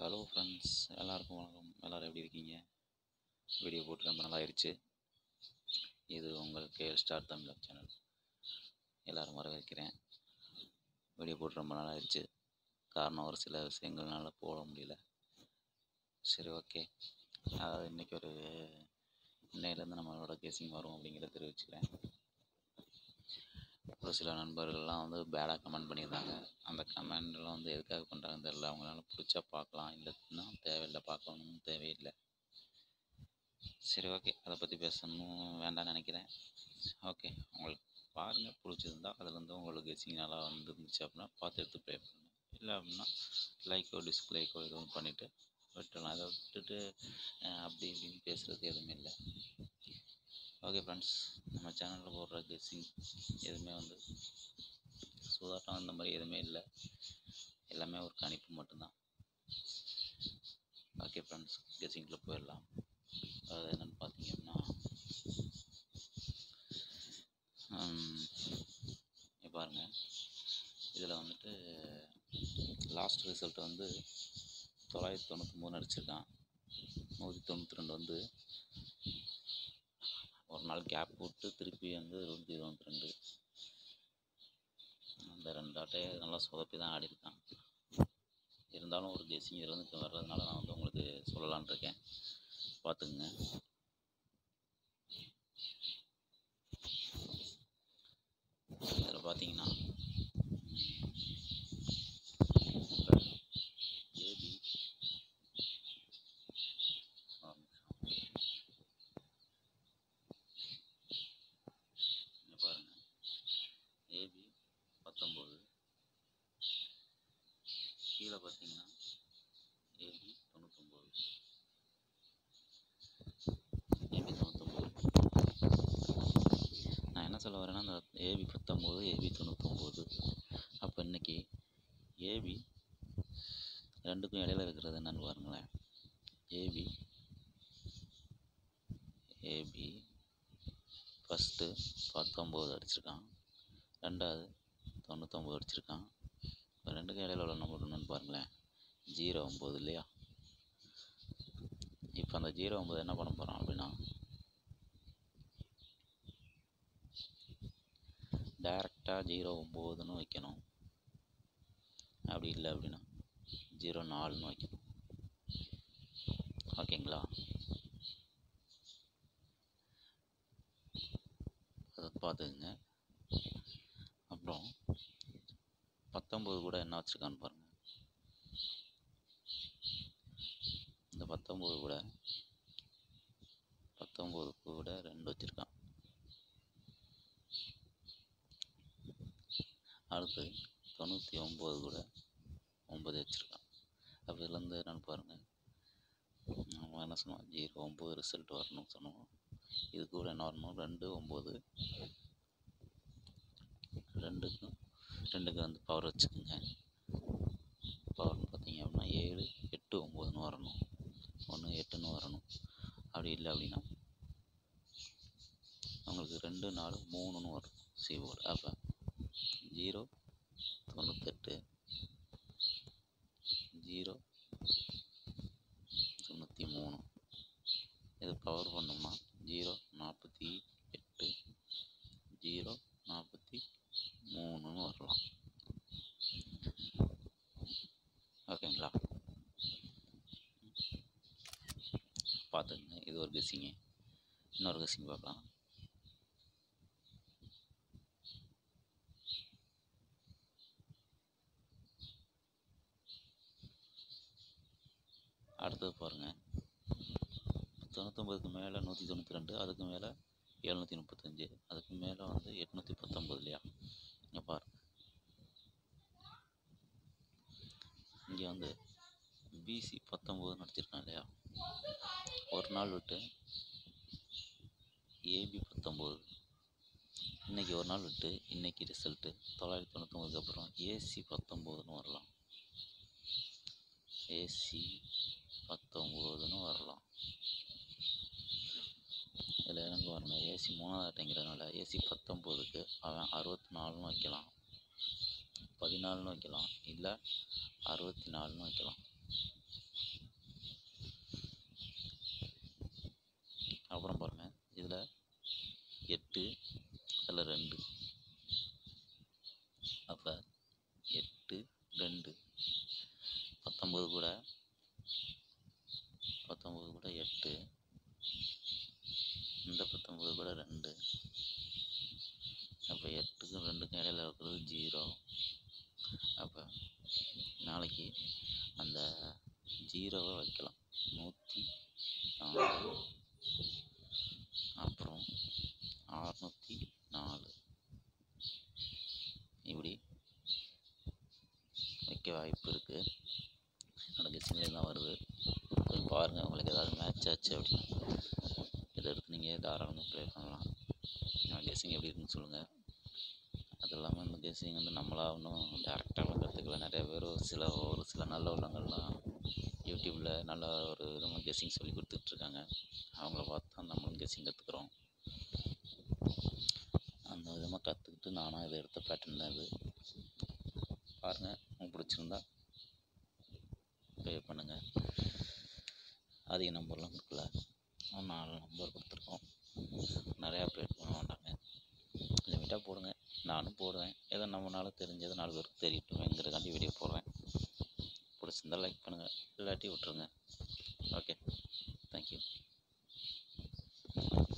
hello friends எல்லாருக்கும் வணக்கம் எல்லோரும் எப்படி இருக்கீங்க வீடியோ போட்டு ரொம்ப நாள் ஆயிடுச்சு இது உங்கள் கேஎல் ஸ்டார் தமிழ் சேனல் எல்லோரும் வரவேற்கிறேன் வீடியோ போட்டு ரொம்ப நாள் ஆயிடுச்சு காரணம் ஒரு சில விஷயங்கள்னால போட முடியல சரி ஓகே அதாவது இன்றைக்கி ஒரு இன்னையிலேருந்து நம்மளோட கேசிங் வரும் அப்படிங்கிறத தெரிவிச்சுக்கிறேன் ஒரு சில நண்பர்கள்லாம் வந்து பேடாக கமெண்ட் பண்ணியிருந்தாங்க அந்த கமெண்ட்லாம் வந்து எதுக்காக பண்ணுறாங்கன்னு தெரில அவங்களால பிடிச்சா பார்க்கலாம் இல்லைன்னா தேவையில்லை பார்க்கணும் தேவையில்லை சரி ஓகே அதை பற்றி பேசணும் வேண்டாம்னு நினைக்கிறேன் ஓகே உங்களுக்கு பாருங்கள் பிடிச்சிருந்தா அதில் வந்து உங்களுக்கு கெஸ்ஸிங் நல்லா வந்துருந்துச்சு அப்படின்னா பார்த்து எடுத்து ப்ளே பண்ணுங்கள் இல்லை அப்படின்னா லைக்கோ டிஸ்லைக்கோ எதுவும் பண்ணிவிட்டு விட்டுடலாம் அதை விட்டுட்டு அஹ், அப்படி இப்படின்னு பேசுகிறதுக்கு எதுவுமே இல்லை ஓகே ஃப்ரெண்ட்ஸ் நம்ம சேனலில் போடுற கெஸ்ஸிங் எதுவுமே வந்து சூதாட்டம் அந்த மாதிரி எதுவுமே இல்லை எல்லாமே ஒரு கணிப்பு மட்டும்தான் ஓகே ஃப்ரெண்ட்ஸ் கெஸ்ஸிங்கில் போயிடலாம் அது என்னென்னு பார்த்தீங்க அப்படின்னா இங்க பாருங்க இதில் வந்துட்டு லாஸ்ட் ரிசல்ட் வந்து தொள்ளாயிரத்தி தொண்ணூற்றொம்பது அடிச்சிருக்கான் நூற்றி தொண்ணூற்றி ரெண்டு வந்து ஒரு நாள் கேப் விட்டு திருப்பி வந்து நூற்றி தொண்ணூற்றி ரெண்டு அந்த ரெண்டு ஆட்டையை நல்லா சொதப்பி தான் ஆடிருக்கான் இருந்தாலும் ஒரு கெஸ்ஸிங் இதில் வந்து வர்றதுனால நான் வந்து உங்களுக்கு சொல்லலாம்னு இருக்கேன் பார்த்துக்குங்க இதில் பார்த்தீங்கன்னா ஏபி இங்கே பாருங்க ஏபி பத்தொம்போது கீழே பார்த்தீங்கன்னா ஏபி தொண்ணூத்தொம்பது ஏபி தொண்ணூத்தொம்பது நான் என்ன சொல்ல வரேன்னா அந்த ஏபி பத்தொம்போது ஏபி தொண்ணூத்தொம்பது அப்போ இன்னைக்கு ஏபி ரெண்டுக்கும் இடையில இருக்கிறது என்னன்னு பாருங்களேன் ஏபி ஏபி ஃபஸ்ட்டு பத்தொம்போது அடிச்சிருக்கான் ரெண்டாவது தொண்ணூத்தொம்பது அடிச்சிருக்கான் இப்போ ரெண்டுக்கும் இடையில உள்ள நம்பர் என்னன்னு பாருங்களேன் ஜீரோ ஒம்பது இல்லையா இப்போ அந்த ஜீரோ ஒம்பது என்ன பண்ண போகிறோம் அப்படின்னா டேரெக்டாக ஜீரோ ஒம்போதுன்னு வைக்கணும் அப்படி இல்லை அப்படின்னா ஜீரோ நாலுன்னு வைக்கணும் ஓகேங்களா அதை பார்த்துக்குங்க அப்புறம் பத்தொம்பது கூட என்ன வச்சுருக்கான்னு பாருங்கள் இந்த பத்தொம்பது கூட பத்தொம்பது கூட ரெண்டு வச்சுருக்கான் அடுத்து தொண்ணூற்றி ஒம்பது கூட ஒம்பது வச்சுருக்கான் அப்போ இதுலேருந்து என்னென்னு பாருங்கள் நம்ம என்ன சொன்னோம் ஜீரோ ஒம்பது ரிசல்ட் வரணும்னு சொன்னோம் இது கூட என்ன வரணும் ரெண்டு ஒம்பது ரெண்டுக்கும் ரெண்டுக்கு வந்து பவர் வச்சுக்கோங்க பவர்னு பார்த்தீங்க அப்படின்னா ஏழு எட்டு ஒம்போதுன்னு வரணும் ஒன்று எட்டுன்னு வரணும் அப்படி இல்லை அப்படின்னா உங்களுக்கு ரெண்டு நாலு மூணுன்னு வரும் சிவோடு அப்போ ஜீரோ தொண்ணூத்தெட்டு ஜீரோ தொண்ணூற்றி மூணு இது பவர் பண்ணோம்னா ஜீரோ நாற்பத்தி எட்டு ஜீரோ நாற்பத்தி மூணுன்னு வரலாம் ஓகேங்களா பார்த்துக்கங்க இது ஒரு கெஸ்ஸிங்க இன்னொரு கெஸ்ஸிங் பார்க்கலாம் அடுத்தது பாருங்கள் தொண்ணூத்தொம்பதுக்கு மேலே நூற்றி தொண்ணூற்றி ரெண்டு அதுக்கு மேலே எழுநூற்றி முப்பத்தஞ்சு அதுக்கு மேலே வந்து எட்நூற்றி பத்தொம்பது இல்லையா இங்கே பாரு இங்கே வந்து பிசி பத்தொம்போதுன்னு அடிச்சிருக்கான் இல்லையா ஒரு நாள் விட்டு ஏபி பத்தொம்போது இன்னைக்கு ஒரு நாள் விட்டு இன்னைக்கு ரிசல்ட்டு தொள்ளாயிரத்தி தொண்ணூத்தொம்பதுக்கு அப்புறம் ஏசி பத்தொம்போதுன்னு வரலாம் ஏசி பத்தொம்போதுன்னு வரலாம் இதில் எனக்கு பாருங்க ஏசி மூணாவது அட்டைங்கிறதுனால ஏசி பத்தொம்போதுக்கு அவன் அறுபத்தி நாலுன்னு வைக்கலாம் பதினாலுன்னு வைக்கலாம் இல்லை அறுபத்தி நாலுன்னு வைக்கலாம் பத்தொம்பது கூட பத்தொம்பது கூட எட்டு இந்த பத்தொம்பது கூட ரெண்டு அப்போ எட்டுக்கும் ரெண்டுக்கும் இடையில இருக்கிறது ஜீரோ அப்போ நாளைக்கு அந்த ஜீரோவை வைக்கலாம் நூற்றி நாலு அப்புறம் அறநூற்றி நாலு இப்படி வைக்க வாய்ப்பு இருக்குது என்னோட கெஸ்ஸிங்லேயும் தான் வருது போய் பாருங்கள் உங்களுக்கு ஏதாவது மேட்ச் ஆச்சு அப்படின்னா இதை எடுத்து நீங்கள் தாராளமாக ப்ளே பண்ணலாம் என்னோட கெஸ்ஸிங் எப்படி இருக்குன்னு சொல்லுங்கள் அது இல்லாமல் இந்த கெஸ்ஸிங் வந்து நம்மளா ஒன்றும் டேரெக்டாகலாம் கற்றுக்கல நிறைய பேர் ஒரு சில ஒரு சில நல்ல உள்ளவங்கள்லாம் யூடியூப்பில் நல்ல ஒரு விதமாக கெஸ்ஸிங் சொல்லி கொடுத்துட்ருக்காங்க அவங்கள பார்த்து தான் நம்மளும் கெஸ்ஸிங் கற்றுக்குறோம் அந்த விதமாக கற்றுக்கிட்டு நானும் இதை எடுத்த பேட்டர்ன் தான் இது பாருங்கள் உங்களுக்கு பிடிச்சிருந்தா பே பண்ணுங்கள் அதிக நம்பர்லாம் கொடுக்கல ஒரு நாலு நம்பர் கொடுத்துருக்கோம் நிறையா அப்டேட் பண்ண மாட்டாங்க லிமிட்டாக போடுங்க நானும் போடுவேன் ஏதோ நம்மளால தெரிஞ்சது நாலு பேருக்கு தெரியட்டுமேங்கிறதுக்காண்டி வீடியோ போடுறேன் பிடிச்சிருந்தா லைக் பண்ணுங்கள் இல்லாட்டி விட்ருங்க ஓகே தேங்க்யூ